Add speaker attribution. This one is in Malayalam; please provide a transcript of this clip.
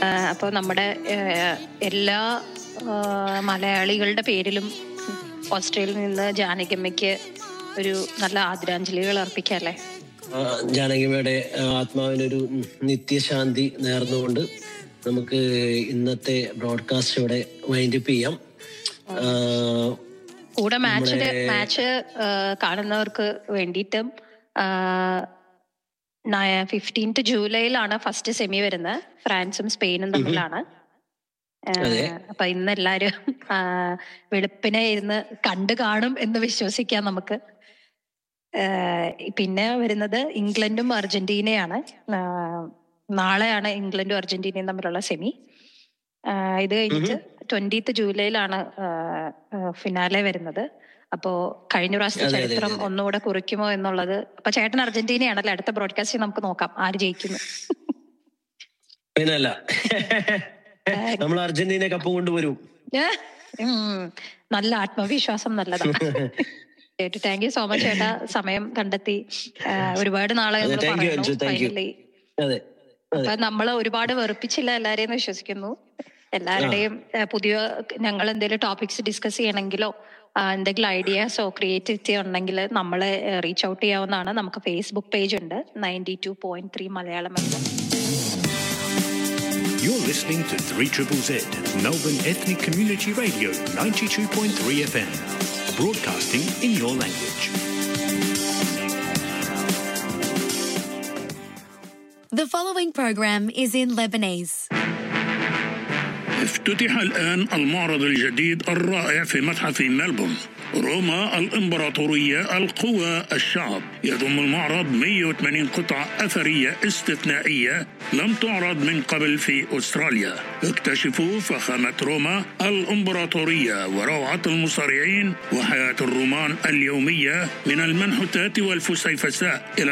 Speaker 1: അപ്പോൾ നമ്മുടെ ആ, എല്ലാ ആ, മലയാളികളുടെ പേരിലും ഓസ്ട്രേലിയയിൽ നിന്ന് ജാനകിയമ്മയ്ക്ക് ഒരു നല്ല ആദരാഞ്ജലികൾ അർപ്പിക്കല്ലേ
Speaker 2: ആ, ജാനകിയമ്മയുടെ ആ, ആത്മാവിനൊരു ഉം, നിത്യശാന്തി നേർന്നുകൊണ്ട് നമുക്ക് ഇന്നത്തെ ബ്രോഡ്കാസ്റ്റ് ഇവിടെ വൈൻഡപ്പ് ചെയ്യാം ആ,
Speaker 1: കൂടെ മാച്ചിന്റെ
Speaker 2: നമ്മുടെ-
Speaker 1: മാച്ച് കാണുന്നവർക്ക് വേണ്ടിയിട്ടും ഫിഫ്റ്റീൻത്ത് ജൂലൈയിലാണ് ഫസ്റ്റ് സെമി വരുന്നത് ഫ്രാൻസും സ്പെയിനും തമ്മിലാണ് ആ,
Speaker 2: അതെ.
Speaker 1: അപ്പൊ ഇന്ന് എല്ലാരും ആ, വെളുപ്പിനെ ഇരുന്ന് കണ്ടു കാണും എന്ന് വിശ്വസിക്കാം നമുക്ക് ആ, പിന്നെ വരുന്നത് ഇംഗ്ലണ്ടും അർജന്റീനയാണ് ആ, നാളെയാണ് ഇംഗ്ലണ്ടും അർജന്റീനയും തമ്മിലുള്ള സെമി ആ, ഇത് കഴിഞ്ഞിട്ട് ട്വന്റീത്ത് ജൂലൈയിലാണ് ഫിനാലെ വരുന്നത് അപ്പോ കഴിഞ്ഞ പ്രാവശ്യത്തെ
Speaker 2: അതെ, അതെ,
Speaker 1: ചരിത്രം
Speaker 2: അതെ.
Speaker 1: ഒന്നുകൂടെ കുറിക്കുമോ എന്നുള്ളത് അപ്പൊ ചേട്ടൻ അർജന്റീനയാണല്ലേ അടുത്ത ബ്രോഡ്കാസ്റ്റിൽ നമുക്ക് നോക്കാം ആര് ജയിക്കുന്നു
Speaker 2: പിന്നല്ല നമ്മൾ അർജന്റീന കപ്പ് കൊണ്ടുവരും
Speaker 1: ഏ? ഉം. നല്ല ആത്മവിശ്വാസം നല്ലതാണ് ചേട്ടാ താങ്ക് യു സോ മച്ച് ചേട്ടാ സമയം കണ്ടെത്തി ആ, ഒരുപാട് നാളെ
Speaker 2: അതെ,
Speaker 1: നമ്മള്
Speaker 2: thank you,
Speaker 1: പറയുന്നു
Speaker 2: അഞ്ജു, thank you.
Speaker 1: ഫൈനലി
Speaker 2: അതെ അതെ
Speaker 1: അപ്പൊ നമ്മള് ഒരുപാട് വെറുപ്പിച്ചില്ല എല്ലാരെയും എന്ന് വിശ്വസിക്കുന്നു എല്ലാവരുടെയും ആ, പുതിയ ഞങ്ങൾ എന്തെങ്കിലും ടോപ്പിക്സ് ഡിസ്കസ് ചെയ്യണമെങ്കിലോ ആ, എന്തെങ്കിലും ഐഡിയാസോ ക്രിയേറ്റിവിറ്റി ഉണ്ടെങ്കിൽ നമ്മളെ റീച്ച് ഔട്ട് ചെയ്യാവുന്നതാണ് നമുക്ക് ഫേസ്ബുക്ക് പേജ് ഉണ്ട് ninety two point three Malayalam F
Speaker 3: You're listening to 3 Triple Z, Melbourne Ethnic Community Radio 92.3 FM, broadcasting in your language.
Speaker 4: The following program is in Lebanese.
Speaker 5: افتتح الآن المعرض الجديد الرائع في متحف ملبورن روما الإمبراطورية القوى الشعب يضم المعرض 180 قطعة أثرية استثنائية لم تعرض من قبل في أستراليا اكتشفوا فخامة روما الإمبراطورية وروعة المصارعين وحياة الرومان اليومية من المنحوتات والفسيفساء إلى